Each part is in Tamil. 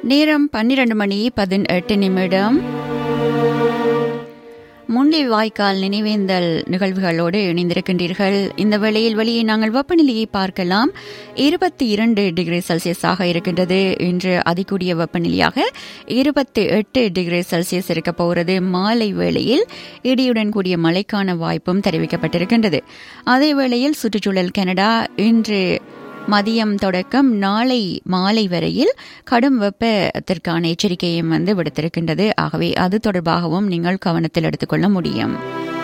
நேரம் பன்னிரண்டு மணி பதினெட்டு நிமிடம் முன்லி வாய்க்கால் நினைவேந்தல் நிகழ்வுகளோடு இணைந்திருக்கின்றீர்கள் இந்த வேளையில் வெளியே நாங்கள் வெப்பநிலையை பார்க்கலாம் இருபத்தி இரண்டு டிகிரி செல்சியஸாக இருக்கின்றது இன்று அதிகூடிய வெப்பநிலையாக இருபத்தி எட்டு டிகிரி செல்சியஸ் இருக்க போகிறது மாலை வேளையில் இடியுடன் கூடிய மழைக்கான வாய்ப்பும் தெரிவிக்கப்பட்டிருக்கின்றது அதே வேளையில் சுற்றுச்சூழல் கனடா இன்று மதியம் தொடக்கம் நாளை மாலை வரையில் கடும் வெப்பத்திற்கான எச்சரிக்கையும் வந்து விடுத்திருக்கின்றது ஆகவே அது தொடர்பாகவும் நீங்கள் கவனத்தில் எடுத்துக்கொள்ள முடியும்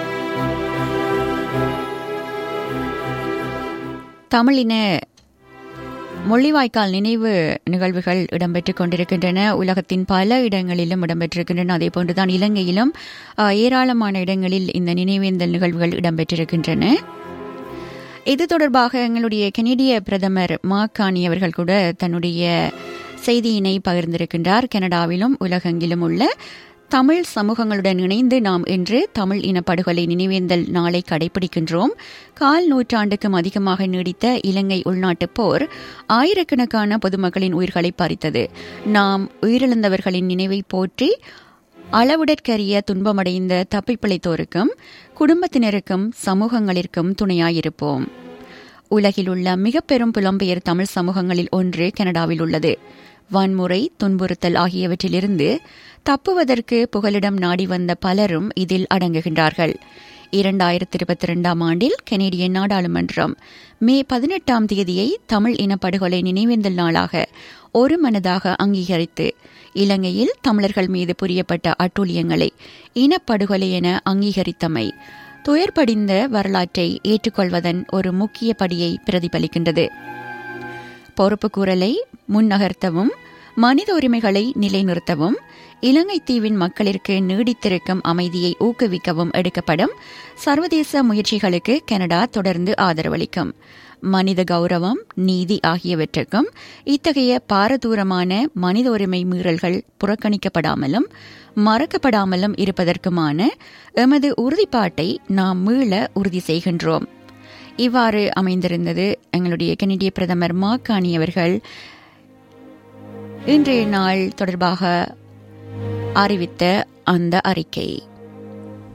தமிழின மொழிவாய்க்கால் நினைவு நிகழ்வுகள் இடம்பெற்றுக் கொண்டிருக்கின்றன உலகத்தின் பல இடங்களிலும் இடம்பெற்றிருக்கின்றன அதே போன்றுதான் இலங்கையிலும் ஏராளமான இடங்களில் இந்த நினைவேந்தல் நிகழ்வுகள் இடம்பெற்றிருக்கின்றன இது தொடர்பாக எங்களுடைய கெனடிய பிரதமர் மாக்கானி அவர்கள் கூட தன்னுடைய செய்தியினை பகிர்ந்திருக்கின்றார் கனடாவிலும் உலகெங்கிலும் உள்ள தமிழ் சமூகங்களுடன் இணைந்து நாம் இன்று தமிழ் இனப்படுகொலை நினைவேந்தல் நாளை கடைபிடிக்கின்றோம் கால் நூற்றாண்டுக்கும் அதிகமாக நீடித்த இலங்கை உள்நாட்டுப் போர் ஆயிரக்கணக்கான பொதுமக்களின் உயிர்களை பறித்தது நாம் உயிரிழந்தவர்களின் நினைவை போற்றி அளவுடற்கரிய துன்பமடைந்த தப்பிப்பிழைத்தோருக்கும் குடும்பத்தினருக்கும் சமூகங்களிற்கும் துணையாயிருப்போம் உலகில் உள்ள மிக பெரும் புலம்பெயர் தமிழ் சமூகங்களில் ஒன்று கனடாவில் உள்ளது வன்முறை துன்புறுத்தல் ஆகியவற்றிலிருந்து தப்புவதற்கு புகலிடம் நாடி வந்த பலரும் இதில் அடங்குகின்றார்கள் இரண்டாயிரத்தி இருபத்தி இரண்டாம் ஆண்டில் கனேடிய நாடாளுமன்றம் மே பதினெட்டாம் தேதியை தமிழ் இனப்படுகொலை நினைவேந்தல் நாளாக ஒரு மனதாக அங்கீகரித்து இலங்கையில் தமிழர்கள் மீது புரியப்பட்ட அட்டூழியங்களை இனப்படுகொலை என அங்கீகரித்தமை துயர்படிந்த வரலாற்றை ஏற்றுக்கொள்வதன் ஒரு முக்கிய படியை பிரதிபலிக்கின்றது பொறுப்புக்கூறலை முன்னகர்த்தவும் மனித உரிமைகளை நிலைநிறுத்தவும் இலங்கை தீவின் மக்களிற்கு நீடித்திருக்கும் அமைதியை ஊக்குவிக்கவும் எடுக்கப்படும் சர்வதேச முயற்சிகளுக்கு கனடா தொடர்ந்து ஆதரவளிக்கும் மனித கௌரவம் நீதி ஆகியவற்றுக்கும் இத்தகைய பாரதூரமான மனித உரிமை மீறல்கள் புறக்கணிக்கப்படாமலும் மறக்கப்படாமலும் இருப்பதற்குமான எமது உறுதிப்பாட்டை நாம் மீள உறுதி செய்கின்றோம் இவ்வாறு அமைந்திருந்தது எங்களுடைய கனடிய பிரதமர் மாக்கானி அவர்கள் இன்றைய நாள் தொடர்பாக அறிவித்த அந்த அறிக்கை